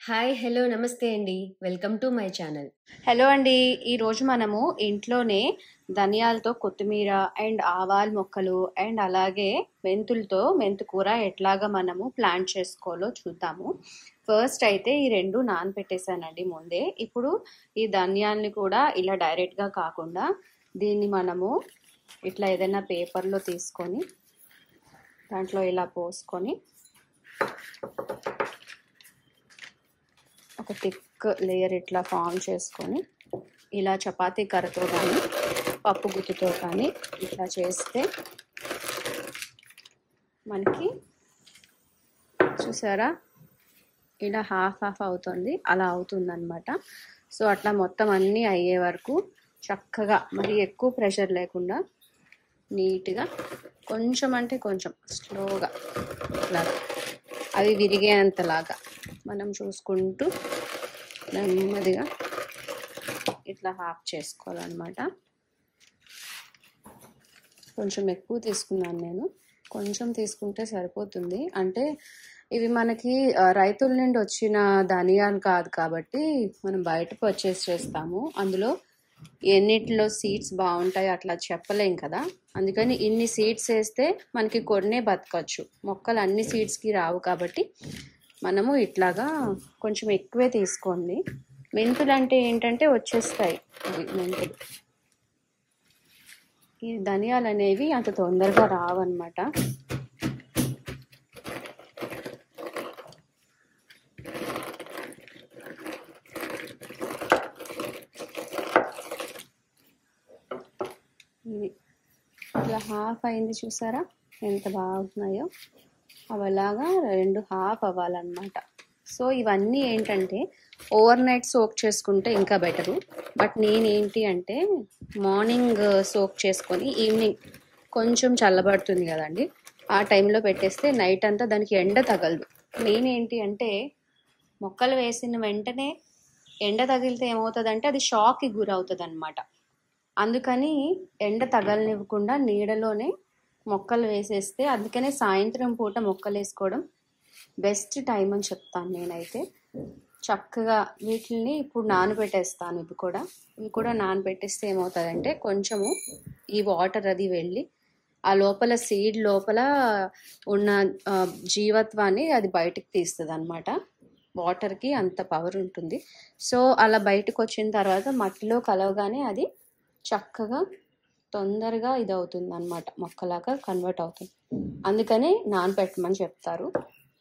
Hi! Hello! నమస్తే అండి. Welcome to my channel. Hello అండి. ఈరోజు మనము ఇంట్లోనే ధనియాలతో కొత్తిమీర అండ్ ఆవాల మొక్కలు అండ్ అలాగే మెంతులతో మెంతి కూర ఎట్లాగా మనము ప్లాన్ చేసుకోవాలో చూద్దాము. ఫస్ట్ అయితే ఈ 2 నానబెట్టేసానండి ముందే. ఇప్పుడు ఈ ధనియాల్ని కూడా ఇలా డైరెక్ట్‌గా కాకుండా దీన్ని మనము ఇట్లా ఏదైనా పేపర్‌లో తీసుకొని దాంట్లో ఇలా పోసుకొని ఒక థిక్ లేయర్ ఇట్లా ఫార్మ్ చేసుకొని ఇలా చపాతీ కర్రతో కానీ పప్పు గుత్తితో కానీ ఇట్లా చేస్తే మనకి చూసారా ఇలా హాఫ్ హాఫ్ అవుతుంది అలా అవుతుందన్నమాట సో అట్లా మొత్తం అన్నీ అయ్యే వరకు చక్కగా మరి ఎక్కువ ప్రెషర్ లేకుండా నీట్గా కొంచెం అంటే కొంచెం స్లోగా ఇలాగా అవి విరిగేంతలాగా మనం చూసుకుంటూ నెమ్మదిగా ఇట్లా హాఫ్ చేసుకోవాలన్నమాట కొంచెం ఎక్కువ తీసుకున్నాను నేను కొంచెం తీసుకుంటే సరిపోతుంది అంటే ఇవి మనకి ఆ, రైతుల నుండి వచ్చిన ధనియాలు కాదు కాబట్టి మనం బయట పర్చేస్ చేస్తాము అందులో ఎన్నిటిలో సీడ్స్ బాగుంటాయి అట్లా చెప్పలేం కదా అందుకని ఇన్ని సీడ్స్ వేస్తే మనకి కొన్నే బతకచ్చు మొక్కలు అన్ని సీడ్స్కి రావు కాబట్టి మనము ఇట్లాగా కొంచెం ఎక్కువే తీసుకోండి మెంతులు అంటే ఏంటంటే వచ్చేస్తాయి ఇవి మెంతులు ఈ ధనియాలు అనేవి అంత తొందరగా రావన్నమాట ఇది ఇలా హాఫ్ అయింది చూసారా ఎంత బాగున్నాయో అవి అలాగా రెండు హాఫ్ అవ్వాలన్నమాట సో ఇవన్నీ ఏంటంటే ఓవర్ నైట్ సోక్ చేసుకుంటే ఇంకా బెటరు బట్ నేనేంటి అంటే మార్నింగ్ సోక్ చేసుకొని ఈవినింగ్ కొంచెం చల్లబడుతుంది కదండి ఆ టైంలో పెట్టేస్తే నైట్ అంతా దానికి ఎండ తగలదు నేనేంటి అంటే మొక్కలు వేసిన వెంటనే ఎండ తగిలితే ఏమవుతుందంటే అది షాక్కి గురవుతుంది అనమాట అందుకని ఎండ తగలనివ్వకుండా నీడలోనే మొక్కలు వేసేస్తే అందుకనే సాయంత్రం పూట మొక్కలు వేసుకోవడం బెస్ట్ టైం అని చెప్తాను నేనైతే చక్కగా వీటిని ఇప్పుడు నానబెట్టేస్తాను ఇవి కూడా ఇవి కూడా నానబెట్టేస్తే ఏమవుతుందంటే కొంచెము ఈ వాటర్ అది వెళ్ళి ఆ లోపల సీడ్ లోపల ఉన్న ఆ, జీవత్వాన్ని అది బయటికి తీస్తుంది అనమాట వాటర్కి అంత పవర్ ఉంటుంది సో అలా బయటకు వచ్చిన తర్వాత మట్టిలో కలవగానే అది చక్కగా తొందరగా ఇది అవుతుంది అనమాట మొక్కలాగా కన్వర్ట్ అవుతుంది అందుకనే నానబెట్టమని చెప్తారు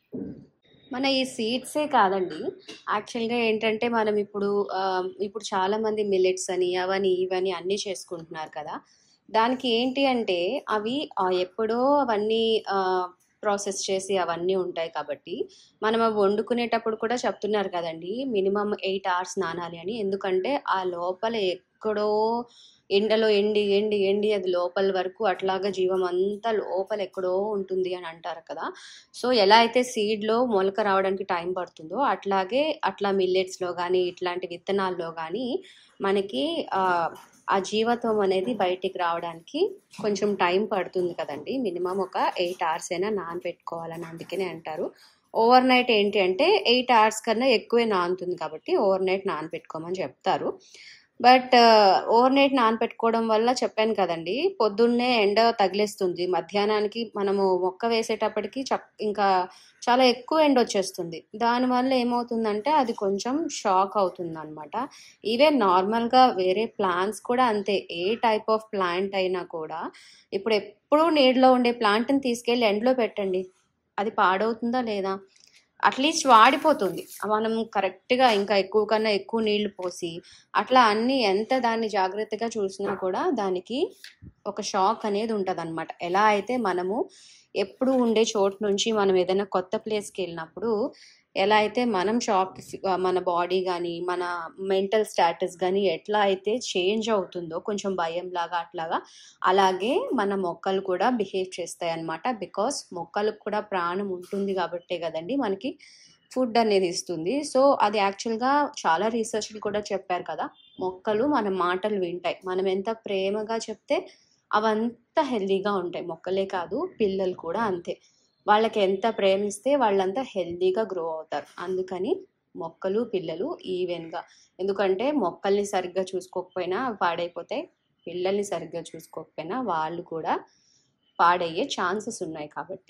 మన ఈ సీడ్సే కాదండి యాక్చువల్గా ఏంటంటే మనం ఇప్పుడు ఆ, ఇప్పుడు చాలా మంది మిల్లెట్స్ అని అవని ఇవని అన్నీ చేసుకుంటున్నారు కదా దానికి ఏంటి అంటే అవి ఆ, ఎప్పుడో అవన్నీ ప్రాసెస్ చేసి అవన్నీ ఉంటాయి కాబట్టి మనం అవి వండుకునేటప్పుడు కూడా చెప్తున్నారు కదండి మినిమం ఎయిట్ అవర్స్ నానాలి అని ఎందుకంటే ఆ లోపల ఎక్కడో ఎండలో ఎండి ఎండి ఎండి అది లోపల వరకు అట్లాగా జీవం అంతా లోపల ఎక్కడో ఉంటుంది అని అంటారు కదా సో ఎలా అయితే సీడ్లో మొలక రావడానికి టైం పడుతుందో అట్లాగే అట్లా మిల్లెట్స్లో కానీ ఇట్లాంటి విత్తనాల్లో కానీ మనకి ఆ, ఆ జీవత్వం అనేది బయటికి రావడానికి కొంచెం టైం పడుతుంది కదండి మినిమం ఒక ఎయిట్ అవర్స్ అయినా నానబెట్టుకోవాలని అందుకనే అంటారు ఓవర్ నైట్ ఏంటి అంటే ఎయిట్ అవర్స్ కన్నా ఎక్కువే నానుతుంది కాబట్టి ఓవర్ నైట్ నానబెట్టుకోమని చెప్తారు బట్ ఓవర్ నైట్ నానబెట్టుకోవడం వల్ల చెప్పాను కదండి పొద్దున్నే ఎండ తగిలేస్తుంది మధ్యాహ్నానికి మనము మొక్క వేసేటప్పటికి చక్ ఇంకా చాలా ఎక్కువ ఎండ వచ్చేస్తుంది దానివల్ల ఏమవుతుందంటే అది కొంచెం షాక్ అవుతుంది అనమాట ఈవెన్ నార్మల్గా వేరే ప్లాంట్స్ కూడా అంతే ఏ టైప్ ఆఫ్ ప్లాంట్ అయినా కూడా ఇప్పుడు ఎప్పుడూ నీడలో ఉండే ప్లాంట్ని తీసుకెళ్ళి ఎండలో పెట్టండి అది పాడవుతుందా లేదా అట్లీస్ట్ వాడిపోతుంది మనం కరెక్ట్గా ఇంకా ఎక్కువ కన్నా ఎక్కువ నీళ్లు పోసి అట్లా అన్ని ఎంత దాన్ని జాగ్రత్తగా చూసినా కూడా దానికి ఒక షాక్ అనేది ఉంటుంది అనమాట ఎలా అయితే మనము ఎప్పుడు ఉండే చోటు నుంచి మనం ఏదైనా కొత్త ప్లేస్కి వెళ్ళినప్పుడు ఎలా అయితే మనం షాక్ మన బాడీ కానీ మన మెంటల్ స్టాటస్ కానీ ఎట్లా అయితే చేంజ్ అవుతుందో కొంచెం భయం లాగా అట్లాగా అలాగే మన మొక్కలు కూడా బిహేవ్ చేస్తాయి అన్నమాట బికాస్ మొక్కలకు కూడా ప్రాణం ఉంటుంది కాబట్టే కదండి మనకి ఫుడ్ అనేది ఇస్తుంది సో అది యాక్చువల్గా చాలా రీసెర్చ్లు కూడా చెప్పారు కదా మొక్కలు మన మాటలు వింటాయి మనం ఎంత ప్రేమగా చెప్తే అవంతా హెల్దీగా ఉంటాయి మొక్కలే కాదు పిల్లలు కూడా అంతే వాళ్ళకి ఎంత ప్రేమిస్తే వాళ్ళంతా హెల్దీగా గ్రో అవుతారు అందుకని మొక్కలు పిల్లలు ఈవెన్గా ఎందుకంటే మొక్కల్ని సరిగ్గా చూసుకోకపోయినా అవి పాడైపోతాయి పిల్లల్ని సరిగ్గా చూసుకోకపోయినా వాళ్ళు కూడా పాడయ్యే ఛాన్సెస్ ఉన్నాయి కాబట్టి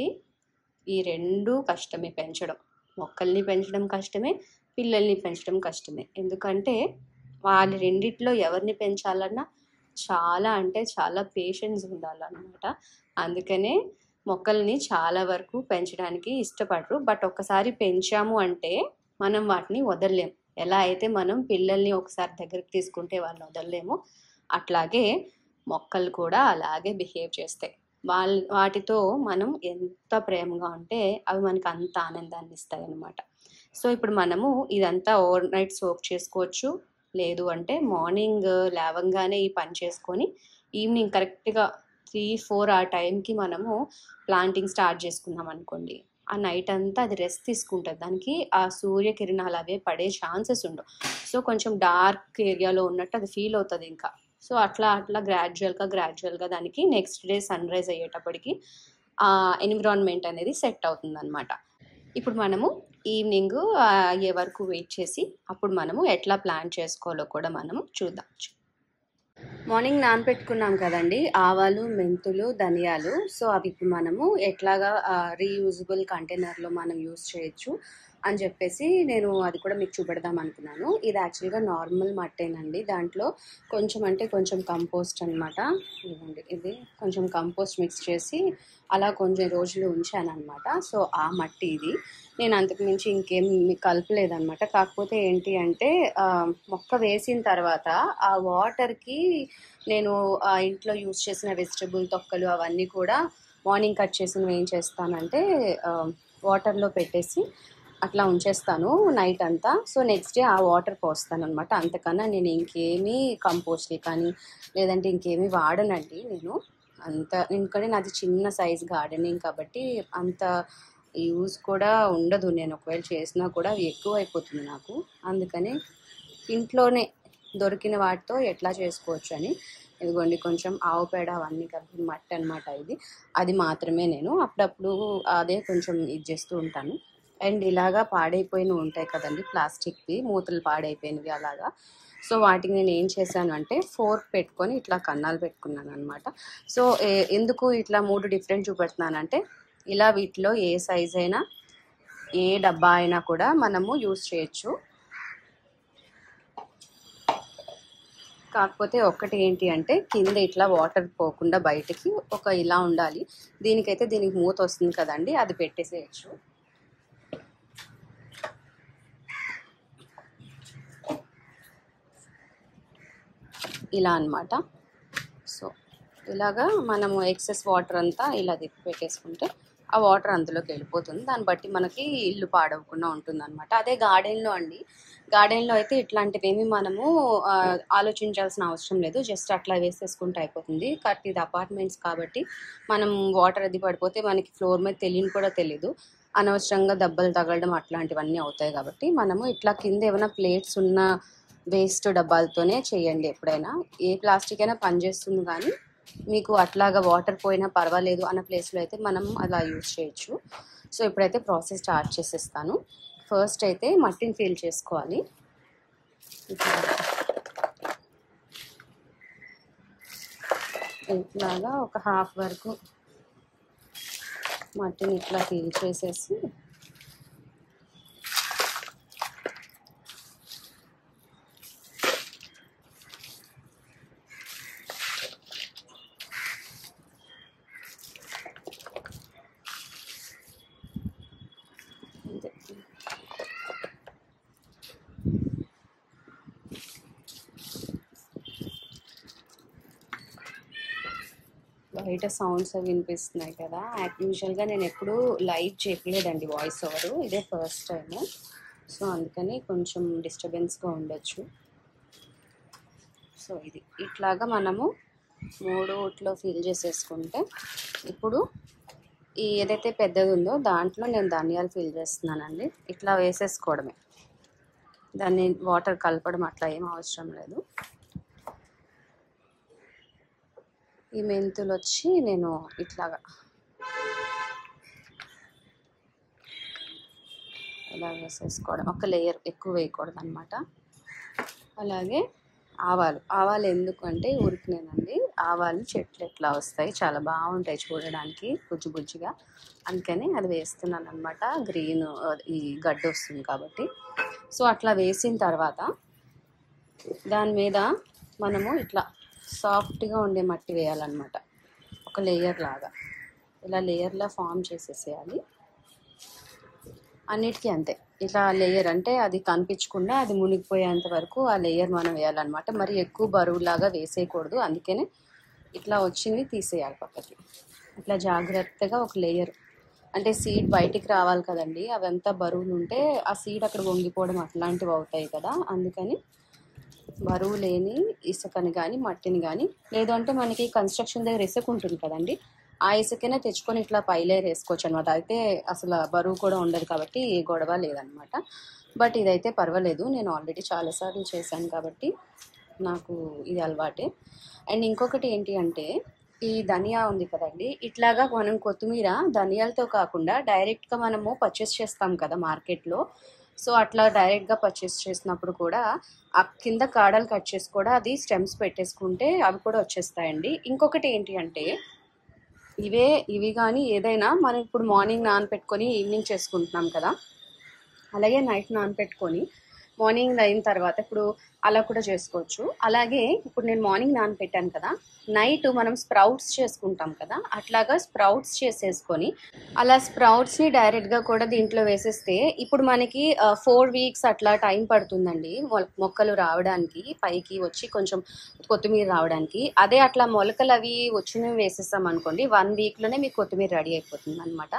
ఈ రెండు కష్టమే పెంచడం మొక్కల్ని పెంచడం కష్టమే పిల్లల్ని పెంచడం కష్టమే ఎందుకంటే వాళ్ళ రెండిట్లో ఎవరిని పెంచాలన్నా చాలా అంటే చాలా పేషెన్స్ ఉండాలన్నమాట అందుకనే మొక్కల్ని చాలా వరకు పెంచడానికి ఇష్టపడరు బట్ ఒక్కసారి పెంచాము అంటే మనం వాటిని వదలలేం ఎలా అయితే మనం పిల్లల్ని ఒకసారి దగ్గరికి తీసుకుంటే వాళ్ళని వదలలేము అట్లాగే మొక్కలు కూడా అలాగే బిహేవ్ చేస్తాయి వాళ్ళ వాటితో మనం ఎంత ప్రేమగా ఉంటే అవి మనకు అంత ఆనందాన్ని ఇస్తాయి అన్నమాట సో ఇప్పుడు మనము ఇదంతా ఓవర్ నైట్ సోప్ చేసుకోవచ్చు లేదు అంటే మార్నింగ్ లేవంగానే ఈ పని చేసుకొని ఈవినింగ్ కరెక్ట్గా త్రీ ఫోర్ ఆ టైంకి మనము ప్లాంటింగ్ స్టార్ట్ చేసుకున్నాం అనుకోండి ఆ నైట్ అంతా అది రెస్ట్ తీసుకుంటుంది దానికి ఆ సూర్యకిరణాలు అవే పడే ఛాన్సెస్ ఉండవు సో కొంచెం డార్క్ ఏరియాలో ఉన్నట్టు అది ఫీల్ అవుతుంది ఇంకా సో అట్లా అట్లా గ్రాడ్యువల్గా గ్రాడ్యువల్గా దానికి నెక్స్ట్ డే సన్ రైజ్ అయ్యేటప్పటికి ఆ ఎన్విరాన్మెంట్ అనేది సెట్ అవుతుంది అనమాట ఇప్పుడు మనము ఈవినింగ్ అయ్యే వరకు వెయిట్ చేసి అప్పుడు మనము ఎట్లా ప్లాన్ చేసుకోవాలో కూడా మనము చూద్దాం మార్నింగ్ నానపెట్టుకున్నాం కదండి ఆవాలు మెంతులు ధనియాలు సో అవి ఇప్పుడు మనము ఎట్లాగా రీయూజబుల్ కంటైనర్లో మనం యూజ్ చేయొచ్చు అని చెప్పేసి నేను అది కూడా మీకు చూపెడదాం అనుకున్నాను ఇది యాక్చువల్గా నార్మల్ మట్టేనండి దాంట్లో కొంచెం అంటే కొంచెం కంపోస్ట్ అనమాట ఇదిగోండి ఇది కొంచెం కంపోస్ట్ మిక్స్ చేసి అలా కొంచెం రోజులు ఉంచాను అనమాట సో ఆ మట్టి ఇది నేను అంతకు మించి ఇంకేం కలపలేదన్నమాట కాకపోతే ఏంటి అంటే ఆ, మొక్క వేసిన తర్వాత ఆ వాటర్కి నేను ఆ ఇంట్లో యూజ్ చేసిన వెజిటబుల్ తొక్కలు అవన్నీ కూడా మార్నింగ్ కట్ చేసినవి ఏం చేస్తానంటే వాటర్లో పెట్టేసి అట్లా ఉంచేస్తాను నైట్ అంతా సో నెక్స్ట్ డే ఆ వాటర్ పోస్తాను అనమాట అంతకన్నా నేను ఇంకేమీ కంపోస్ట్ కానీ లేదంటే ఇంకేమీ వాడనండి నేను అంత ఎందుకంటే నాది చిన్న సైజ్ గార్డెనింగ్ కాబట్టి అంత యూజ్ కూడా ఉండదు నేను ఒకవేళ చేసినా కూడా అది ఎక్కువ అయిపోతుంది నాకు అందుకని ఇంట్లోనే దొరికిన వాటితో ఎట్లా చేసుకోవచ్చు అని ఇదిగోండి కొంచెం ఆవు పేడ అవన్నీ కలిపి మట్టి అనమాట ఇది అది మాత్రమే నేను అప్పుడప్పుడు అదే కొంచెం ఇది చేస్తూ ఉంటాను అండ్ ఇలాగా పాడైపోయినవి ఉంటాయి కదండి ప్లాస్టిక్వి మూతలు పాడైపోయినవి అలాగా సో వాటికి నేను ఏం చేశాను అంటే ఫోర్క్ పెట్టుకొని ఇట్లా కన్నాలు పెట్టుకున్నాను అనమాట సో ఏ- ఎందుకు ఇట్లా మూడు డిఫరెంట్ చూపెడుతున్నానంటే ఇలా వీటిలో ఏ సైజ్ అయినా ఏ డబ్బా అయినా కూడా మనము యూస్ చేయొచ్చు కాకపోతే ఒక్కటి ఏంటి అంటే కింద ఇట్లా వాటర్ పోకుండా బయటికి ఒక ఇలా ఉండాలి దీనికైతే దీనికి మూత వస్తుంది కదండి అది పెట్టేసేయచ్చు ఇలా అన్నమాట సో ఇలాగా మనము ఎక్సెస్ వాటర్ అంతా ఇలా తిప్పి పెట్టేసుకుంటే ఆ వాటర్ అందులోకి వెళ్ళిపోతుంది దాన్ని బట్టి మనకి ఇల్లు పాడవకుండా ఉంటుంది అనమాట అదే గార్డెన్లో అండి గార్డెన్లో అయితే ఇట్లాంటివి ఏమి మనము ఆ, ఆలోచించాల్సిన అవసరం లేదు జస్ట్ అట్లా వేసేసుకుంటే అయిపోతుంది కట్ ఇది అపార్ట్మెంట్స్ కాబట్టి మనం వాటర్ అది పడిపోతే మనకి ఫ్లోర్ మీద తెలియని కూడా తెలీదు అనవసరంగా దెబ్బలు తగలడం అట్లాంటివన్నీ అవుతాయి కాబట్టి మనము ఇట్లా కింద ఏమైనా ప్లేట్స్ ఉన్న వేస్ట్ డబ్బాలతోనే చేయండి ఎప్పుడైనా ఏ ప్లాస్టిక్ అయినా పనిచేస్తుంది కానీ మీకు అట్లాగా వాటర్ పోయినా పర్వాలేదు అన్న ప్లేస్లో అయితే మనం అలా యూజ్ చేయొచ్చు సో ఇప్పుడైతే ప్రాసెస్ స్టార్ట్ చేసేస్తాను ఫస్ట్ అయితే మట్టిని ఫీల్ చేసుకోవాలి ఇట్లాగా ఒక హాఫ్ వరకు మట్టిని ఇట్లా ఫీల్ చేసేసి అంతే. బయట సౌండ్స్ అవి వినిపిస్తున్నాయి కదా యూజువల్గా నేను ఎప్పుడూ లైవ్ చేయలేదండి వాయిస్ ఓవర్ ఇదే ఫస్ట్ టైం సో అందుకని కొంచెం డిస్టర్బెన్స్గా ఉండొచ్చు సో ఇది ఇట్లాగా మనము మూడుట్లో ఫిల్ చేసేసుకుంటే ఇప్పుడు ఈ ఏదైతే పెద్దది ఉందో దాంట్లో నేను ధనియాలు ఫిల్ చేస్తున్నానండి ఇట్లా వేసేసుకోవడమే దాన్ని వాటర్ కలపడం అట్లా ఏం అవసరం లేదు ఈ మెంతులు వచ్చి నేను ఇట్లాగా ఇలా వేసేసుకోవడం ఒక లేయర్ ఎక్కువ వేయకూడదు అనమాట అలాగే ఆవాలు ఆవాలు ఎందుకు అంటే ఉరికినేనండి ఆవాలు చెట్లు ఎట్లా వస్తాయి చాలా బాగుంటాయి చూడడానికి బుజ్జి బుజ్జిగా అందుకని అది వేస్తున్నాను అనమాట గ్రీన్ ఈ గడ్డ వస్తుంది కాబట్టి సో అట్లా వేసిన తర్వాత దాని మీద మనము ఇట్లా సాఫ్ట్గా ఉండే మట్టి వేయాలన్నమాట ఒక లేయర్ లాగా ఇలా లేయర్లా ఫామ్ చేసేసేయాలి అన్నిటికీ అంతే ఇట్లా లేయర్ అంటే అది కనిపించకుండా అది మునిగిపోయేంత వరకు ఆ లేయర్ మనం వేయాలన్నమాట మరి ఎక్కువ బరువులాగా వేసేయకూడదు అందుకనే ఇట్లా వచ్చింది తీసేయాలి పక్కకి ఇట్లా జాగ్రత్తగా ఒక లేయర్ అంటే సీడ్ బయటికి రావాలి కదండి అవంతా బరువులు ఉంటే ఆ సీడ్ అక్కడ వంగిపోవడం అట్లాంటివి అవుతాయి కదా అందుకని బరువు లేని ఇసుకని కానీ మట్టిని కానీ లేదు అంటే మనకి కన్స్ట్రక్షన్ దగ్గర ఇసుక ఉంటుంది కదండి ఆ ఇసుకనే తెచ్చుకొని ఇట్లా పైలేర్ వేసుకోవచ్చు అనమాట అయితే అసలు బరువు కూడా ఉండదు కాబట్టి ఏ గొడవ లేదనమాట బట్ ఇదైతే పర్వాలేదు నేను ఆల్రెడీ చాలాసార్లు చేశాను కాబట్టి నాకు ఇది అలవాటే అండ్ ఇంకొకటి ఏంటి అంటే ఈ ధనియా ఉంది కదండి ఇట్లాగా మనం కొత్తిమీర ధనియాలతో కాకుండా డైరెక్ట్గా మనము పర్చేస్ చేస్తాం కదా మార్కెట్లో సో అట్లా డైరెక్ట్గా పర్చేస్ చేసినప్పుడు కూడా ఆ కింద కాడలు కట్ చేసి కూడా అది స్టెమ్స్ పెట్టేసుకుంటే అవి కూడా వచ్చేస్తాయండి ఇంకొకటి ఏంటి అంటే ఇవే ఇవి కానీ ఏదైనా మనం ఇప్పుడు మార్నింగ్ నానపెట్టుకొని ఈవినింగ్ చేసుకుంటున్నాం కదా అలాగే నైట్ నానపెట్టుకొని మార్నింగ్ అయిన తర్వాత ఇప్పుడు అలా కూడా చేసుకోవచ్చు అలాగే ఇప్పుడు నేను మార్నింగ్ నానపెట్టాను కదా నైట్ మనం స్ప్రౌట్స్ చేసుకుంటాం కదా అట్లాగా స్ప్రౌట్స్ చేసేసుకొని అలా స్ప్రౌట్స్ని డైరెక్ట్గా కూడా దీంట్లో వేసేస్తే ఇప్పుడు మనకి ఫోర్ వీక్స్ అట్లా టైం పడుతుందండి మొల- మొక్కలు రావడానికి పైకి వచ్చి కొంచెం కొత్తిమీర రావడానికి అదే అట్లా మొలకలు అవి వచ్చినవి వేసేస్తాం అనుకోండి వన్ వీక్లోనే మీకు కొత్తిమీర రెడీ అయిపోతుంది అనమాట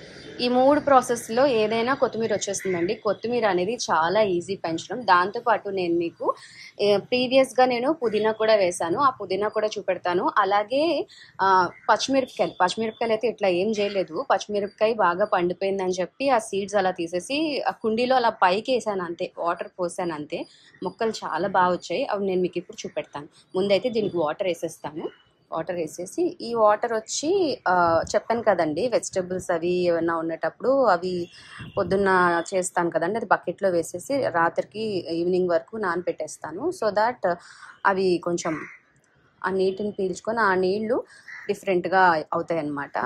ఈ మూడు ప్రాసెస్లో ఏదైనా కొత్తిమీర వచ్చేస్తుందండి కొత్తిమీర అనేది చాలా ఈజీ పెంచడం దాంతోపాటు నేను మీకు ప్రీవియస్గా నేను పుదీనా కూడా వేశాను ఆ పుదీనా కూడా చూపెడతాను అలాగే ఆ, పచ్చిమిరపకాయలు పచ్చిమిరపకాయలు అయితే ఇట్లా ఏం చేయలేదు పచ్చిమిరపకాయ బాగా పండిపోయిందని చెప్పి ఆ సీడ్స్ అలా తీసేసి ఆ కుండీలో అలా పైకి వేసాను అంతే వాటర్ పోసాను అంతే మొక్కలు చాలా బాగా వచ్చాయి అవి నేను మీకు ఇప్పుడు చూపెడతాను ముందైతే దీనికి వాటర్ వేసేస్తాను వాటర్ వేసేసి ఈ వాటర్ వచ్చి ఆ, చెప్పాను కదండి వెజిటబుల్స్ అవి ఏమన్నా ఉండేటప్పుడు అవి పొద్దున్న చేస్తాను కదండి అది బకెట్లో వేసేసి రాత్రికి ఈవినింగ్ వరకు నానపెట్టేస్తాను సో దాట్ అవి కొంచెం ఆ నీటిని పీల్చుకొని ఆ నీళ్లు డిఫరెంట్గా అవుతాయి అన్నమాట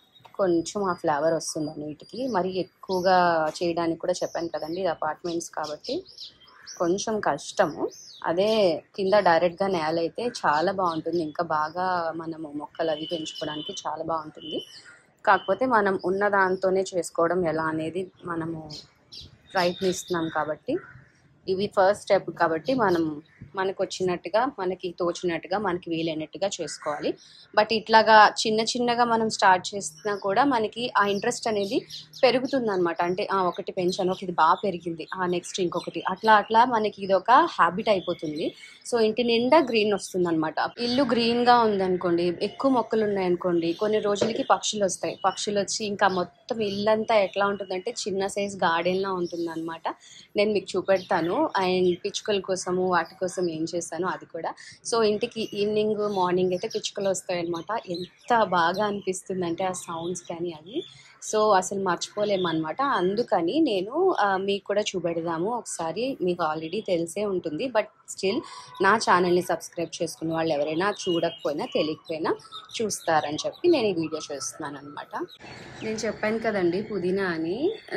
కొంచెం ఆ ఫ్లేవర్ వస్తుంది ఆ నీటికి మరి ఎక్కువగా చేయడానికి కూడా చెప్పాను కదండి ఇది అపార్ట్మెంట్స్ కాబట్టి కొంచెం కష్టము అదే కింద డైరెక్ట్గా నేల అయితే చాలా బాగుంటుంది ఇంకా బాగా మనము మొక్కలు అవి పెంచుకోవడానికి చాలా బాగుంటుంది కాకపోతే మనం ఉన్న దాంతోనే చేసుకోవడం ఎలా అనేది మనము ప్రయత్నిస్తున్నాం కాబట్టి ఇవి ఫస్ట్ స్టెప్ కాబట్టి మనం మనకు వచ్చినట్టుగా మనకి తోచినట్టుగా మనకి వీలైనట్టుగా చేసుకోవాలి బట్ ఇట్లాగా చిన్న చిన్నగా మనం స్టార్ట్ చేసినా కూడా మనకి ఆ ఇంట్రెస్ట్ అనేది పెరుగుతుంది అనమాట అంటే ఆ, ఒకటి పెంచాను ఒక ఇది బాగా పెరిగింది ఆ నెక్స్ట్ ఇంకొకటి అట్లా అట్లా మనకి ఇది ఒక హ్యాబిట్ అయిపోతుంది సో ఇంటి నిండా గ్రీన్ వస్తుంది అనమాట ఇల్లు గ్రీన్ గా ఉందనుకోండి ఎక్కువ మొక్కలు ఉన్నాయనుకోండి కొన్ని రోజులకి పక్షులు వస్తాయి పక్షులు వచ్చి ఇంకా మొత్తం ఇల్లంతా ఎట్లా ఉంటుందంటే చిన్న సైజ్ గార్డెన్ లా ఉంటుంది అనమాట నేను మీకు చూపెడతాను అండ్ పిచ్చుకల కోసము వాటి కోసం ఏం చేశాను అది కూడా సో ఇంటికి ఈవినింగ్ మార్నింగ్ అయితే పిచ్చుకలు వస్తాయి అనమాట ఎంత బాగా అనిపిస్తుంది అంటే ఆ సౌండ్స్ కానీ అవి సో అసలు మర్చిపోలేమన్నమాట అందుకని నేను ఆ, మీకు కూడా చూపెడదాము ఒకసారి మీకు ఆల్రెడీ తెలిసే ఉంటుంది బట్ స్టిల్ నా ఛానల్ని సబ్స్క్రైబ్ చేసుకున్న వాళ్ళు ఎవరైనా చూడకపోయినా తెలియకపోయినా చూస్తారని చెప్పి నేను ఈ వీడియో చేస్తున్నాను అనమాట నేను చెప్పాను కదండి పుదీనా అని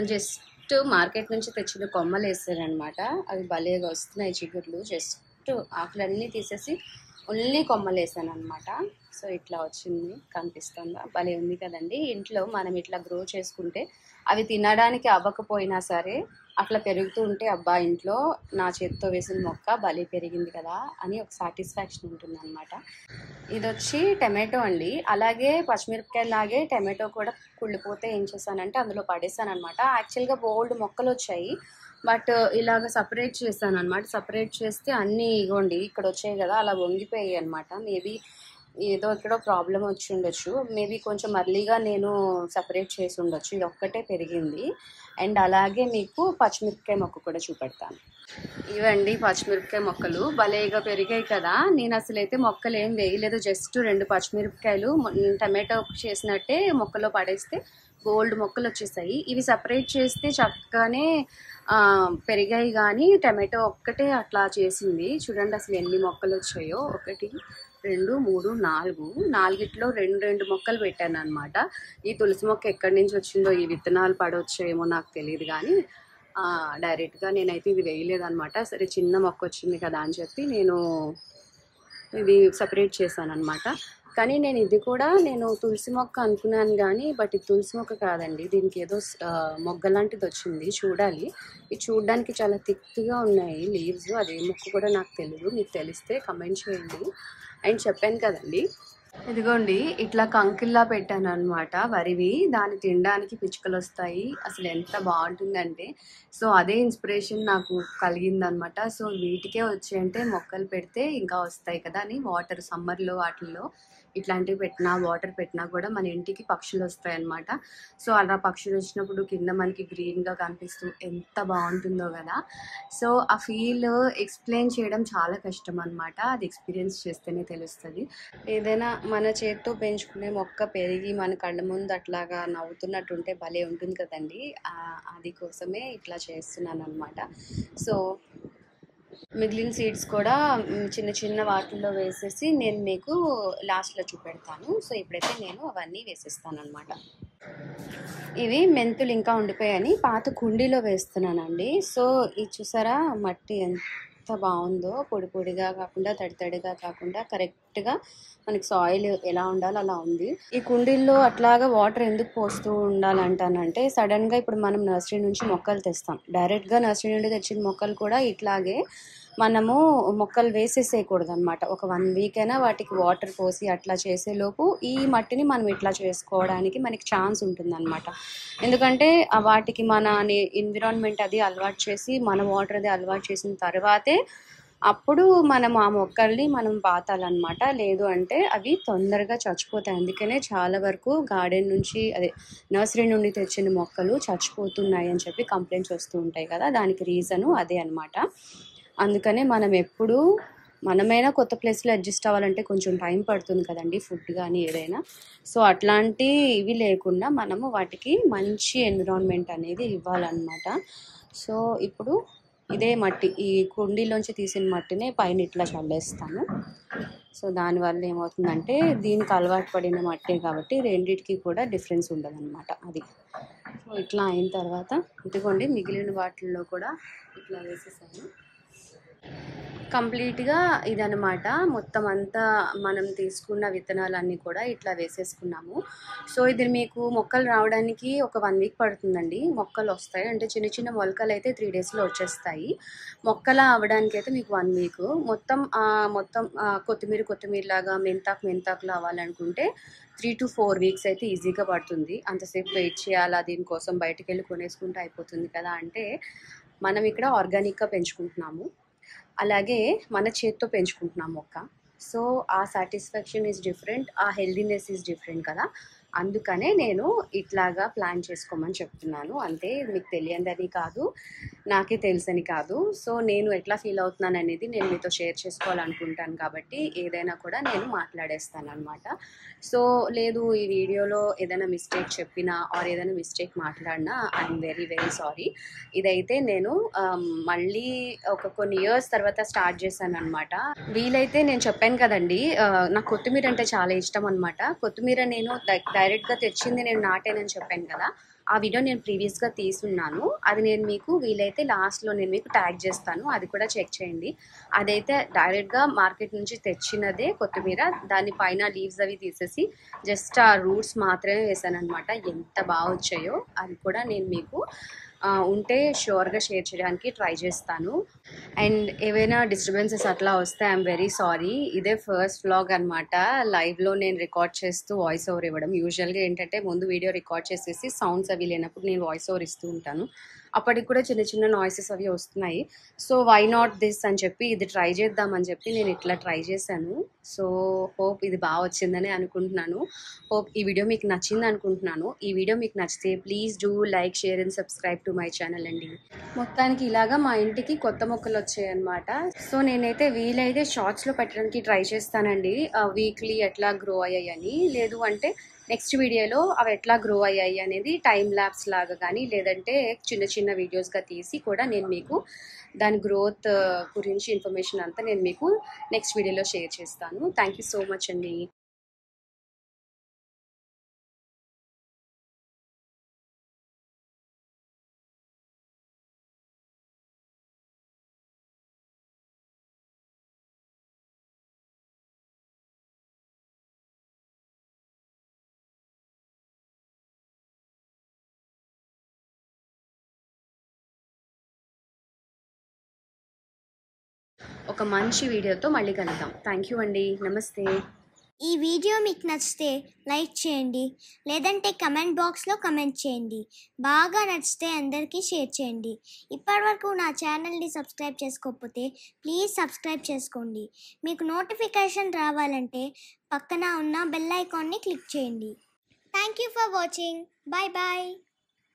జస్ట్ మార్కెట్ నుంచి తెచ్చిన కొమ్మలు వేస్తారనమాట అవి భలేగా వస్తున్నాయి చిగుర్లు జస్ట్ ఆకులన్నీ తీసేసి ఓన్లీ కొమ్మలు వేసాను అనమాట సో ఇట్లా వచ్చింది కనిపిస్తుందా భలే ఉంది కదండి ఇంట్లో మనం ఇట్లా గ్రో చేసుకుంటే అవి తినడానికి అవ్వకపోయినా సరే అట్లా పెరుగుతూ ఉంటే అబ్బా ఇంట్లో నా చేతితో వేసిన మొక్క భలే పెరిగింది కదా అని ఒక సాటిస్ఫాక్షన్ ఉంటుంది అనమాట ఇది వచ్చి టమాటో అండి అలాగే పచ్చిమిరపకాయ లాగే టమాటో కూడా కుళ్ళిపోతే ఏం చేశానంటే అందులో పడేసాను అనమాట యాక్చువల్గా బోల్డ్ మొక్కలు వచ్చాయి బట్ ఇలాగ సపరేట్ చేశాను అనమాట సపరేట్ చేస్తే అన్నీ ఇగోండి ఇక్కడ వచ్చాయి కదా అలా వంగిపోయాయి అనమాట మేబీ ఏదో ఎక్కడో ప్రాబ్లం వచ్చి ఉండొచ్చు మేబీ కొంచెం అర్లీగా నేను సపరేట్ చేసి ఉండొచ్చు ఇది ఒక్కటే పెరిగింది అండ్ అలాగే మీకు పచ్చిమిరపకాయ మొక్క కూడా చూపెడతాను ఇవండి పచ్చిమిరపకాయ మొక్కలు భలేగా పెరిగాయి కదా నేను అసలు అయితే మొక్కలు ఏం వేయలేదు జస్ట్ రెండు పచ్చిమిరపకాయలు మొ- టమాటో చేసినట్టే మొక్కలో పడేస్తే బోల్డ్ మొక్కలు వచ్చేసాయి ఇవి సపరేట్ చేస్తే చక్కగానే ఆ, పెరిగాయి కానీ టమాటో ఒక్కటే అట్లా చేసింది చూడండి అసలు ఎన్ని మొక్కలు వచ్చాయో ఒకటి రెండు మూడు నాలుగు నాలుగిట్లో రెండు రెండు మొక్కలు పెట్టాను అనమాట ఈ తులసి మొక్క ఎక్కడి నుంచి వచ్చిందో ఈ విత్తనాలు పడవచ్చేమో నాకు తెలియదు కానీ ఆ, డైరెక్ట్గా నేనైతే ఇది వేయలేదన్నమాట సరే చిన్న మొక్క వచ్చింది కదా అని చెప్పి నేను ఇది సపరేట్ చేశాను అనమాట కానీ నేను ఇది కూడా నేను తులసి మొక్క అనుకున్నాను కానీ బట్ ఇది తులసి మొక్క కాదండి దీనికి ఏదో ఆ, మొగ్గ లాంటిది వచ్చింది చూడాలి ఇది చూడడానికి చాలా థిక్గా ఉన్నాయి లీవ్స్ అదే మొక్క కూడా నాకు తెలియదు మీకు తెలిస్తే కమెంట్ చేయండి అండ్ చెప్పాను కదండి ఇదిగోండి ఇట్లా కంకిల్లా పెట్టాను అనమాట వరివి దాన్ని తినడానికి పిచ్చుకలు వస్తాయి అసలు ఎంత బాగుంటుందంటే సో అదే ఇన్స్పిరేషన్ నాకు కలిగిందనమాట సో వీటికే వచ్చాయంటే మొక్కలు పెడితే ఇంకా వస్తాయి కదా అని వాటర్ సమ్మర్లో వాటిల్లో ఇట్లాంటివి పెట్టినా వాటర్ పెట్టినా కూడా మన ఇంటికి పక్షులు వస్తాయి అన్నమాట సో అలా పక్షులు వచ్చినప్పుడు కింద మనకి గ్రీన్గా కనిపిస్తూ ఎంత బాగుంటుందో కదా సో ఆ ఫీల్ ఎక్స్ప్లెయిన్ చేయడం చాలా కష్టం అనమాట అది ఎక్స్పీరియన్స్ చేస్తేనే తెలుస్తుంది ఏదైనా మన చేతితో పెంచుకునే మొక్క పెరిగి మన కళ్ళ ముందు అట్లాగా నవ్వుతున్నట్టుంటే భలే ఉంటుంది కదండి ఆ, అది కోసమే ఇట్లా చేస్తున్నాను అనమాట సో మిగిలిన సీడ్స్ కూడా మ్, చిన్న చిన్న వాటిల్లో వేసేసి నేను మీకు లాస్ట్లో చూపెడతాను సో ఇప్పుడైతే నేను అవన్నీ వేసేస్తాను అనమాట ఇవి మెంతులు ఇంకా ఉండిపోయాయని పాత కుండీలో వేస్తున్నానండి సో ఇది చూసారా మట్టి ఎంత బాగుందో పొడి పొడిగా కాకుండా తడి తడిగా కాకుండా కరెక్ట్గా మనకి సాయిల్ ఎలా ఉండాలో అలా ఉంది ఈ కుండీల్లో అట్లాగా వాటర్ ఎందుకు పోస్తూ ఉండాలంటానంటే సడన్గా ఇప్పుడు మనం నర్సరీ నుంచి మొక్కలు తెస్తాం డైరెక్ట్గా నర్సరీ నుండి తెచ్చిన మొక్కలు కూడా ఇట్లాగే మనము మొక్కలు వేసేసేయకూడదు అనమాట ఒక వన్ వీక్ అయినా వాటికి వాటర్ పోసి అట్లా చేసేలోపు ఈ మట్టిని మనం ఇట్లా చేసుకోవడానికి మనకి ఛాన్స్ ఉంటుందన్నమాట ఎందుకంటే ఆ వాటికి మన ఎన్విరాన్మెంట్ అది అలవాటు చేసి మన వాటర్ అది అలవాటు చేసిన తర్వాతే అప్పుడు మనం ఆ మొక్కల్ని మనం పాతాలన్నమాట లేదు అంటే అవి తొందరగా చచ్చిపోతాయి అందుకనే చాలా వరకు గార్డెన్ నుంచి అదే నర్సరీ నుండి తెచ్చిన మొక్కలు చచ్చిపోతున్నాయి అని చెప్పి కంప్లైంట్స్ వస్తూ ఉంటాయి కదా దానికి రీజను అదే అన్నమాట అందుకనే మనం ఎప్పుడు మనమైనా కొత్త ప్లేస్లో అడ్జస్ట్ అవ్వాలంటే కొంచెం టైం పడుతుంది కదండి ఫుడ్ కానీ ఏదైనా సో అట్లాంటి ఇవి లేకుండా మనము వాటికి మంచి ఎన్విరాన్మెంట్ అనేది ఇవ్వాలన్నమాట సో ఇప్పుడు ఇదే మట్టి ఈ కుండీలోంచి తీసిన మట్టినే పైన ఇట్లా చల్లేస్తాను సో దానివల్ల ఏమవుతుందంటే దీనికి అలవాటు పడిన మట్టే కాబట్టి రెండిటికి కూడా డిఫరెన్స్ ఉండదన్నమాట అది సో ఇట్లా అయిన తర్వాత ఇదిగోండి మిగిలిన వాటిల్లో కూడా ఇట్లా వేసేసాను కంప్లీట్గా ఇదనమాట మొత్తం అంతా మనం తీసుకున్న విత్తనాలన్నీ కూడా ఇట్లా వేసేసుకున్నాము సో ఇది మీకు మొక్కలు రావడానికి ఒక వన్ వీక్ పడుతుందండి మొక్కలు వస్తాయి అంటే చిన్న చిన్న మొలకలు అయితే త్రీ డేస్లో వచ్చేస్తాయి మొక్కల అవ్వడానికి అయితే మీకు వన్ వీక్ మొత్తం ఆ, మొత్తం ఆ, కొత్తిమీర కొత్తిమీర లాగా మెంతాకు మెంతాకులు అవ్వాలనుకుంటే త్రీ టు ఫోర్ వీక్స్ అయితే ఈజీగా పడుతుంది అంతసేపు వెయిట్ చేయాలా దీనికోసం బయటికి వెళ్ళి కొనేసుకుంటే అయిపోతుంది కదా అంటే మనం ఇక్కడ ఆర్గానిక్గా పెంచుకుంటున్నాము అలాగే మన చేత్తో పెంచుకుంటున్నాం మొక్క సో ఆ సాటిస్ఫాక్షన్ ఈజ్ డిఫరెంట్ ఆ హెల్దీనెస్ ఈజ్ డిఫరెంట్ కదా అందుకనే నేను ఇట్లాగా ప్లాన్ చేసుకోమని చెప్తున్నాను అంతే ఇది మీకు తెలియదని కాదు నాకే తెలుసని కాదు సో నేను ఎట్లా ఫీల్ అవుతున్నాను అనేది నేను మీతో షేర్ చేసుకోవాలనుకుంటాను కాబట్టి ఏదైనా కూడా నేను మాట్లాడేస్తాను అనమాట సో లేదు ఈ వీడియోలో ఏదైనా మిస్టేక్ చెప్పినా ఆర్ ఏదైనా మిస్టేక్ మాట్లాడినా ఐఎమ్ వెరీ వెరీ సారీ ఇదైతే నేను ఆమ్, మళ్ళీ ఒక కొన్ని ఇయర్స్ తర్వాత స్టార్ట్ చేశాను అనమాట వీలైతే నేను చెప్పాను కదండి ఆ, నాకు కొత్తిమీర అంటే చాలా ఇష్టం అనమాట కొత్తిమీర నేను డై- డైరెక్ట్గా తెచ్చింది నేను నాటానని చెప్పాను కదా ఆ వీడియో నేను ప్రీవియస్గా తీసున్నాను అది నేను మీకు వీలైతే లాస్ట్లో నేను మీకు ట్యాగ్ చేస్తాను అది కూడా చెక్ చేయండి అదైతే డైరెక్ట్గా మార్కెట్ నుంచి తెచ్చినదే కొత్తిమీర దాని పైన లీవ్స్ అవి తీసేసి జస్ట్ ఆ రూట్స్ మాత్రమే వేసాను అనమాట ఎంత బాగా వచ్చాయో అది కూడా నేను మీకు ఆ, ఉంటే షూర్గా షేర్ చేయడానికి ట్రై చేస్తాను అండ్ ఏవైనా డిస్టర్బెన్సెస్ అట్లా వస్తే ఐఎమ్ వెరీ సారీ ఇదే ఫస్ట్ వ్లాగ్ అనమాట లైవ్లో నేను రికార్డ్ చేస్తూ వాయిస్ ఓవర్ ఇవ్వడం యూజువల్గా ఏంటంటే ముందు వీడియో రికార్డ్ చేసేసి సౌండ్స్ అవి లేనప్పుడు నేను వాయిస్ ఓవర్ ఇస్తూ ఉంటాను అప్పటికి కూడా చిన్న చిన్న నాయిసెస్ అవి వస్తున్నాయి సో వై నాట్ దిస్ అని చెప్పి ఇది ట్రై చేద్దామని చెప్పి నేను ఇట్లా ట్రై చేశాను సో హోప్ ఇది బాగా వచ్చిందని అనుకుంటున్నాను హోప్ ఈ వీడియో మీకు నచ్చింది అనుకుంటున్నాను ఈ వీడియో మీకు నచ్చితే please do like share and subscribe to my channel అండి మొత్తానికి ఇలాగా మా ఇంటికి కొత్త మొక్కలు వచ్చాయన్నమాట సో నేనైతే వీలైతే షార్ట్స్లో పెట్టడానికి ట్రై చేస్తానండి వీక్లీ ఎట్లా గ్రో అయ్యాయని లేదు అంటే నెక్స్ట్ వీడియోలో అవి ఎట్లా గ్రో అయ్యాయి అనేది టైం ల్యాబ్స్ లాగా కానీ లేదంటే చిన్న చిన్న వీడియోస్గా తీసి కూడా నేను మీకు దాని గ్రోత్ గురించి ఇన్ఫర్మేషన్ అంతా నేను మీకు నెక్స్ట్ వీడియోలో షేర్ చేస్తాను థ్యాంక్ యూ సో మచ్ అండి ఒక మంచి వీడియోతో మళ్ళీ కలుద్దాం థ్యాంక్ యూ అండి నమస్తే ఈ వీడియో మీకు నచ్చితే లైక్ చేయండి లేదంటే కమెంట్ బాక్స్లో కమెంట్ చేయండి బాగా నచ్చితే అందరికీ షేర్ చేయండి ఇప్పటివరకు నా ఛానల్ని సబ్స్క్రైబ్ చేసుకోకపోతే ప్లీజ్ సబ్స్క్రైబ్ చేసుకోండి మీకు నోటిఫికేషన్ రావాలంటే పక్కన ఉన్న బెల్ ఐకాన్ని క్లిక్ చేయండి thank you for watching bye bye